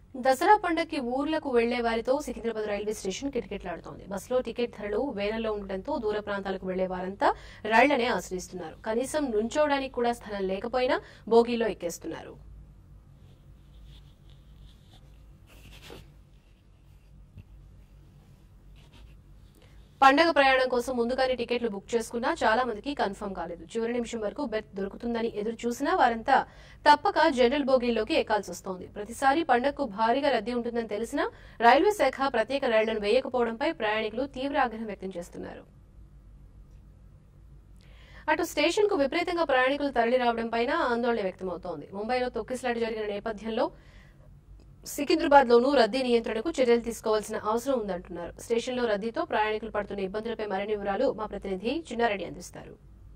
దసరా పండగకి ఊర్లకు వెళ్లే వారితో సికింద్రాబాద్ రైల్వే స్టేషన్ కిటకిటలాడుతోంది బస్సులో టికెట్ ధరలు వేలల్లో ఉండడంతో దూర ప్రాంతాలకు వెళ్లే వారంతా రైళ్లనే ఆశ్రయిస్తున్నారు కనీసం నుంచోవడానికి కూడా స్థలం లేకపోయినా బోగీలో ఎక్కేస్తున్నారు పండగ ప్రయాణం కోసం ముందుగానే టికెట్లు బుక్ చేసుకున్నా చాలా మందికి కన్ఫర్మ్ కాలేదు చివరి నిమిషం వరకు బెర్త్ దొరుకుతుందని ఎదురు చూసినా వారంతా తప్పక జనరల్ బోగీల్లోకి ఎక్కాల్సి వస్తోంది ప్రతిసారి పండగకు భారీగా రద్దీ ఉంటుందని తెలిసినా రైల్వే శాఖ ప్రత్యేక రైళ్లను వేయకపోవడంపై ప్రయాణికులు తీవ్ర ఆగ్రహం వ్యక్తం చేస్తున్నారు అటు స్టేషన్ కు విపరీతంగా ప్రయాణికులు తరలి రావడం పైన ఆందోళన వ్యక్తమవుతోంది ముంబైలో తొక్కిసలాట జరిగిన నేపథ్యంలో సికింద్రాబాద్ లోనూ రద్దీ నియంత్రణకు చర్యలు తీసుకోవాల్సిన అవసరం ఉందంటున్నారు స్టేషన్లో రద్దీతో ప్రయాణికులు పడుతున్న ఇబ్బందులపై మరిన్ని వివరాలు మా ప్రతినిధి చిన్నారెడ్డి అందిస్తారు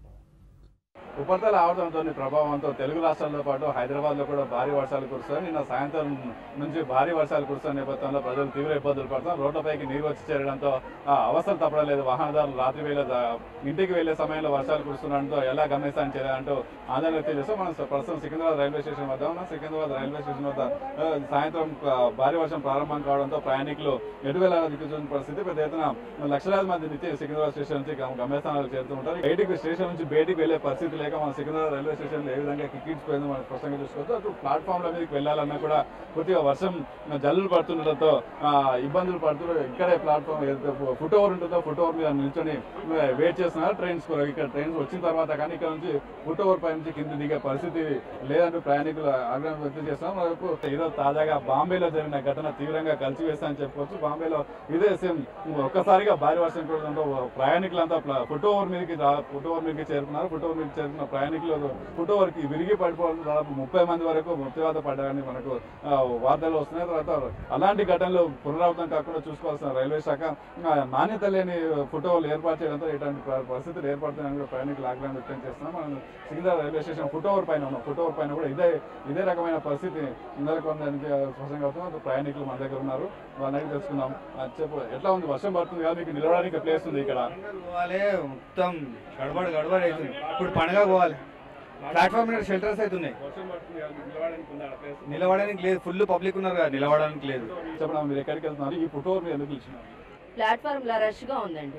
ఉపరితల ఆవర్తనంతో ప్రభావంతో తెలుగు రాష్ట్రాలతో పాటు హైదరాబాద్ లో కూడా భారీ వర్షాలు కురుస్తాయి నిన్న సాయంత్రం నుంచి భారీ వర్షాలు కురుస్తున్న నేపథ్యంలో ప్రజలు తీవ్ర ఇబ్బందులు పడుతున్నారు రోడ్లపైకి నీరు వచ్చి చేరడంతో ఆ, అవసరం తప్పడం లేదు వాహనదారులు రాత్రి వేళ ద- ఇంటికి వెళ్లే సమయంలో వర్షాలు కురుస్తుండడంతో ఎలా గమనిస్తానని చేయాలంటూ ఆందోళన వ్యక్తం చేస్తాం మనం ప్రస్తుతం సికింద్రాబాద్ రైల్వే స్టేషన్ వద్ద ఉన్నాం సికింద్రాబాద్ రైల్వే స్టేషన్ వద్ద ఆ, సాయంత్రం ఆ, భారీ వర్షం ప్రారంభం కావడంతో ప్రయాణికులు ఎటు వెళ్లాలో దిక్కుతున్న పరిస్థితి పెద్ద ఎత్తున లక్షలాది మంది నిత్యం సికింద్రాబాద్ స్టేషన్ నుంచి గమ- గమ్యస్థానాలకు చేరుతూ ఉంటారు బయటికి స్టేషన్ నుంచి బయటికి వెళ్లే పరిస్థితి లేక మన సికింద్రాబాద్ రైల్వే స్టేషన్ ఏ విధంగా కిక్కించిపోయిందో మనం స్పష్టంగా చూసుకోవచ్చు అటు ప్లాట్ఫామ్ ల మీదకి వెళ్లాలన్నా కూడా కొద్దిగా వర్షం జల్లులు పడుతుండటంతో ఆ, ఇబ్బందులు పడుతూ ఇక్కడే ప్లాట్ఫామ్ ఏదైతే ఫుట్ ఓవర్ ఉంటుందో ఫుట్ ఓవర్ మీద నిల్చొని వెయిట్ చేస్తున్నారు ట్రైన్స్ కూడా ఇక్కడ ట్రైన్స్ వచ్చిన తర్వాత కానీ ఇక్కడ నుంచి ఫుట్ ఓవర్ పై నుంచి కింద దిగే పరిస్థితి లేదంటూ ప్రయాణికులు ఆగ్రహం వ్యక్తం చేస్తున్నారు మరోవైపు ఈరోజు తాజాగా బాంబేలో జరిగిన ఘటన తీవ్రంగా కలిసివేస్తామని చెప్పుకోవచ్చు బాంబేలో ఇదే సేమ్ ఒక్కసారిగా భారీ వర్షం కురవడంతో ప్రయాణికులంతా ప్ల- ఫుట్ ఓవర్ మీదకి రా- ఫుట్ ఓవర్ మీదకి చేరుకున్నారు ఫుట్ ఓవర్ మీదకి చేరుకున్న ప్రయాణికులు ఫుట్ ఓవర్ కి విరిగి పడిపోవడం దాదాపు ముప్పై మంది వరకు మృత్యువాత పడ్డారని మనకు ఆ, వార్తలు వస్తున్నాయి తర్వాత అలాంటి ఘటనలు పునరావృతం కాకుండా చూసుకోవాల్సిన రైల్వే శాఖ ఆ, నాణ్యత లేని ఫుట్ ఓవర్లు ఏర్పాటు చేయడంతో ఇటువంటి ప- పరిస్థితులు ఏర్పడుతున్నాయని కూడా ప్రయాణికులు ఆగ్రహం వ్యక్తం చేస్తున్నాం మనం Secunderabad railway station foot over పైన ఉన్నాం ఫుట్ ఓవర్ పైన కూడా ఇదే ఇదే రకమైన పరిస్థితి నెలకొందని స్పష్టంగా అవుతుంది ప్రయాణికులు మన దగ్గర ఉన్నారు వాళ్ళని అడిగి తెలుసుకుందాం ఆ, చెప్పు ఎట్లా ఉంది వర్షం పడుతుంది కదా మీకు నిలవడానికి ప్లేస్ ఉంది ఇక్కడ పోవాలి మొత్తం గడబడి గడబడి అవుతుంది ఇప్పుడు పండగ పోవాలి ప్లాట్ఫామ్ మీద షెల్టర్స్ అవుతున్నాయి వర్షం పడుతుంది కదా మీకు నిలవడానికి ఉందా ప్లేస్ నిలబడడానికి లేదు ఫుల్ పబ్లిక్ ఉన్నారు కదా నిలబడడానికి లేదు చెప్పడం మీరు ఎక్కడికి వెళ్తున్నారు ఈ ఫుట్ ఓవర్ మీద ఎందుకు ఇచ్చినారు ప్లాట్ఫామ్ లా రష్ గా ఉందండి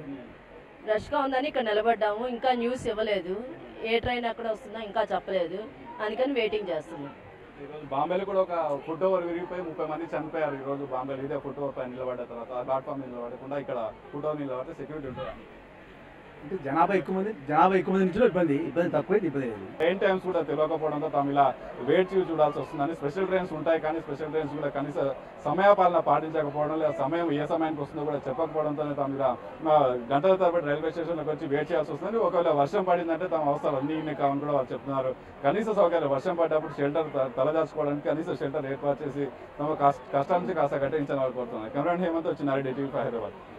రష్ గా ఉందని ఇక్కడ నిలబడ్డాము ఇంకా న్యూస్ ఇవ్వలేదు ఏ ట్రైన్ అక్కడ వస్తుందో ఇంకా చెప్పలేదు అందుకని వెయిటింగ్ చేస్తున్నాం ఈ రోజు బాంబేలో కూడా ఒక ఫుట్ ఓవర్ విరిగిపోయి ముప్పై మంది చనిపోయారు ఈ రోజు బాంబేలో ఇదే ఫుట్ ఓవర్ పైన నిలబడ్డ తర్వాత ఆ ప్లాట్ఫామ్ మీద నిలబడకుండా ఇక్కడ ఫుట్ ఓవర్ నిలబడితే సెక్యూరిటీ ఉంటుంది అంటే జనాభా ఎక్కువ మంది జనాభా ఎక్కువ మంది నుంచి ఇబ్బంది ఇబ్బంది తక్కువైతే ఇబ్బంది లేదు ట్రైన్ టైమ్స్ కూడా తెలియకపోవడంతో తాము ఇలా వెయిట్ చేసి చూడాల్సి వస్తుందని స్పెషల్ ట్రైన్స్ ఉంటాయి కానీ స్పెషల్ ట్రైన్స్ కూడా కనీస సమయపాలన పాటించకపోవడం లేదా సమయం ఏ సమయానికి వస్తుందో కూడా చెప్పకపోవడంతో తాము ఇలా ఆ, గంటల తరబడి రైల్వే స్టేషన్లకు వచ్చి వెయిట్ చేయాల్సి వస్తుంది ఒకవేళ వర్షం పడిందంటే తమ అవసరాలు అన్ని ఇన్ని కావని కూడా వాళ్ళు చెప్తున్నారు కనీస సౌకర్యం వర్షం పడ్డప్పుడు షెల్టర్ తలదాచుకోవడానికి కనీస షెల్టర్ ఏర్పాటు చేసి తమ కష్ట- కష్టాల నుంచి కాస్త కట్టించాలని వాళ్ళు కోరుతున్నారు కెమెరా హేమంత్ వచ్చిన టీవీ హైదరాబాద్